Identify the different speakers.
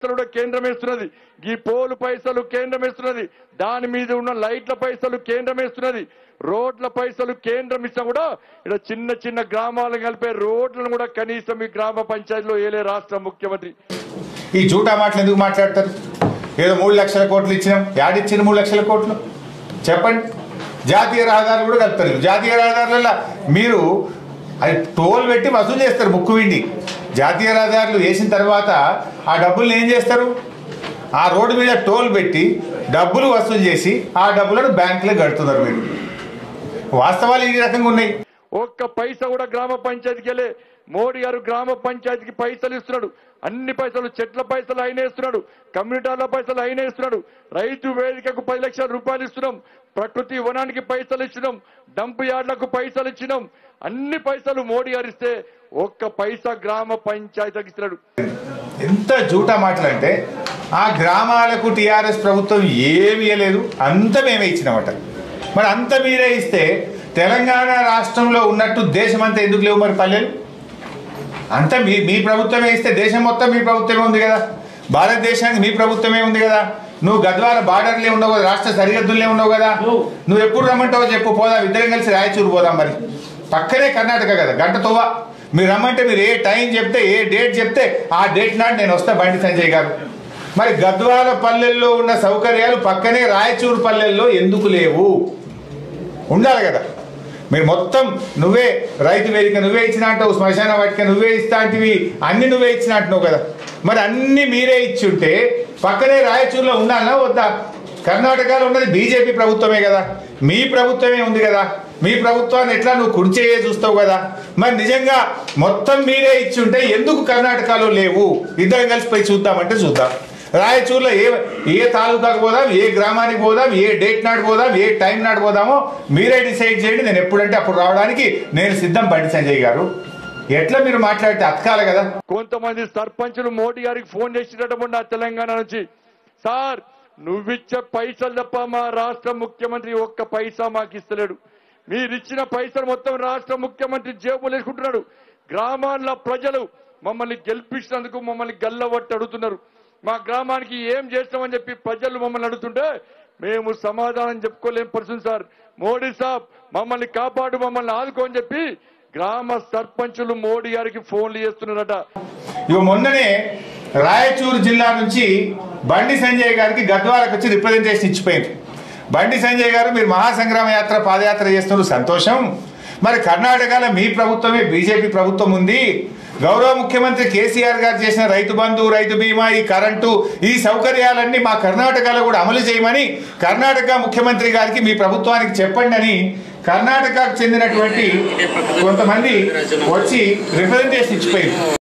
Speaker 1: కూడా కేంద్రం ఇస్తున్నది ఈ పోలు పైసలు కేంద్రం ఇస్తున్నది దాని మీద ఉన్న లైట్ల పైసలు కేంద్రం ఇస్తున్నది రోడ్ల పైసలు కేంద్రం ఇచ్చినా కూడా ఇక్కడ చిన్న చిన్న గ్రామాలను కలిపే రోడ్లను కూడా కనీసం ఈ గ్రామ పంచాయతీలో ఏలే రాష్ట్ర ముఖ్యమంత్రి
Speaker 2: ఈ జూటా మాటలు ఎందుకు మాట్లాడతారు ఏదో మూడు లక్షల కోట్లు ఇచ్చినాం యాడిచ్చిన మూడు లక్షల కోట్లు చెప్పండి జాతీయ రహదారులు కూడా కలుపుతారు జాతీయ రహదారులలో మీరు అది టోల్ పెట్టి వసూలు చేస్తారు ముక్కు విండి జాతీయ రహదారులు వేసిన తర్వాత ఆ డబ్బుల్ని ఏం చేస్తారు ఆ రోడ్డు మీద టోల్ పెట్టి డబ్బులు వసూలు చేసి ఆ డబ్బులను బ్యాంకులో కడుతున్నారు మీరు వాస్తవాలు ఈ రకంగా ఉన్నాయి
Speaker 1: ఒక్క పైసా కూడా గ్రామ పంచాయతీకి వెళ్ళే మోడీ గారు గ్రామ పంచాయతీకి పైసలు ఇస్తున్నాడు అన్ని పైసలు చెట్ల పైసలు ఆయన ఇస్తున్నాడు కమ్యూనిటీల పైసలు ఆయన ఇస్తున్నాడు రైతు వేదికకు పది లక్షల రూపాయలు ఇస్తున్నాం ప్రకృతి వనానికి పైసలు ఇచ్చినాం డంప్ యార్డ్లకు పైసలు ఇచ్చినాం అన్ని పైసలు మోడీ గారు ఇస్తే ఒక్క పైసా గ్రామ పంచాయతీకి ఇస్తున్నాడు
Speaker 2: ఎంత జూటా మాటలు అంటే ఆ గ్రామాలకు టీఆర్ఎస్ ప్రభుత్వం ఏమి ఇవ్వలేదు అంత మేమే ఇచ్చినామట మరి అంత మీరే ఇస్తే తెలంగాణ రాష్ట్రంలో ఉన్నట్టు దేశమంతా ఎందుకు లేవు మరి పల్లెలు అంతా మీ మీ ప్రభుత్వమే ఇస్తే దేశం మొత్తం మీ ప్రభుత్వమే ఉంది కదా భారతదేశానికి మీ ప్రభుత్వమే ఉంది కదా నువ్వు గద్వాల బార్డర్లే ఉండవు కదా రాష్ట్ర సరిహద్దులే ఉండవు కదా నువ్వు ఎప్పుడు రమ్మంటావో చెప్పు పోదాం ఇద్దరం కలిసి రాయచూరు పోదాం మరి పక్కనే కర్ణాటక కదా గంట తొవ్వ మీరు రమ్మంటే మీరు ఏ టైం చెప్తే ఏ డేట్ చెప్తే ఆ డేట్ నాడు నేను వస్తా బండి సంజయ్ గారు మరి గద్వాల పల్లెల్లో ఉన్న సౌకర్యాలు పక్కనే రాయచూరు పల్లెల్లో ఎందుకు లేవు ఉండాలి కదా మీరు మొత్తం నువ్వే రైతు వేదిక నువ్వే ఇచ్చినట్టు శ్మశాన వాటిక నువ్వే ఇస్తాంటివి అన్ని నువ్వే ఇచ్చినట్టున్నావు కదా మరి అన్ని మీరే ఇచ్చి ఉంటే పక్కనే రాయచూరులో ఉండాలనా వద్దా కర్ణాటకలో ఉన్నది బీజేపీ ప్రభుత్వమే కదా మీ ప్రభుత్వమే ఉంది కదా మీ ప్రభుత్వాన్ని ఎట్లా నువ్వు కుడిచేయే చూస్తావు కదా మరి నిజంగా మొత్తం మీరే ఇచ్చి ఉంటే ఎందుకు కర్ణాటకలో లేవు ఇద్దరం కలిసి పోయి చూద్దామంటే చూద్దాం రాయచూర్లో ఏ ఏ తాలూకాకు పోదాం ఏ గ్రామానికి పోదాం ఏ డేట్ నాడు పోదాం ఏ టైం నాడు పోదామో మీరే డిసైడ్ చేయండి నేను ఎప్పుడంటే అప్పుడు రావడానికి నేను సిద్ధం బండి సంజయ్ గారు ఎట్లా మీరు మాట్లాడితే అతకాలి కదా
Speaker 1: కొంతమంది సర్పంచులు మోడీ గారికి ఫోన్ చేసినట్టు మొన్న తెలంగాణ నుంచి సార్ నువ్విచ్చే పైసలు తప్ప మా రాష్ట్ర ముఖ్యమంత్రి ఒక్క పైసా మాకు ఇస్తలేడు మీరిచ్చిన పైసలు మొత్తం రాష్ట్ర ముఖ్యమంత్రి జేబులు వేసుకుంటున్నాడు గ్రామాల్లో ప్రజలు మమ్మల్ని గెలిపించినందుకు మమ్మల్ని గల్లవట్టి అడుగుతున్నారు మా గ్రామానికి ఏం చేస్తామని చెప్పి ప్రజలు మమ్మల్ని అడుగుతుంటే మేము సమాధానం చెప్పుకోలేం పరిస్థితి సార్ మోడీ సాబ్ మమ్మల్ని కాపాడు మమ్మల్ని ఆదుకో అని చెప్పి గ్రామ సర్పంచులు మోడీ గారికి ఫోన్లు చేస్తున్నారట
Speaker 2: ఇక మొన్ననే రాయచూరు జిల్లా నుంచి బండి సంజయ్ గారికి గద్వాలకు వచ్చి రిప్రజెంటేషన్ ఇచ్చిపోయింది బండి సంజయ్ గారు మీరు మహాసంగ్రామ యాత్ర పాదయాత్ర చేస్తున్నారు సంతోషం మరి కర్ణాటకలో మీ ప్రభుత్వమే బీజేపీ ప్రభుత్వం ఉంది గౌరవ ముఖ్యమంత్రి కేసీఆర్ గారు చేసిన రైతు బంధు రైతు బీమా ఈ కరెంటు ఈ సౌకర్యాలన్నీ మా కర్ణాటకలో కూడా అమలు చేయమని కర్ణాటక ముఖ్యమంత్రి గారికి మీ ప్రభుత్వానికి చెప్పండి అని కర్ణాటకకు చెందినటువంటి కొంతమంది వచ్చి రిప్రజెంటేషన్ ఇచ్చిపోయింది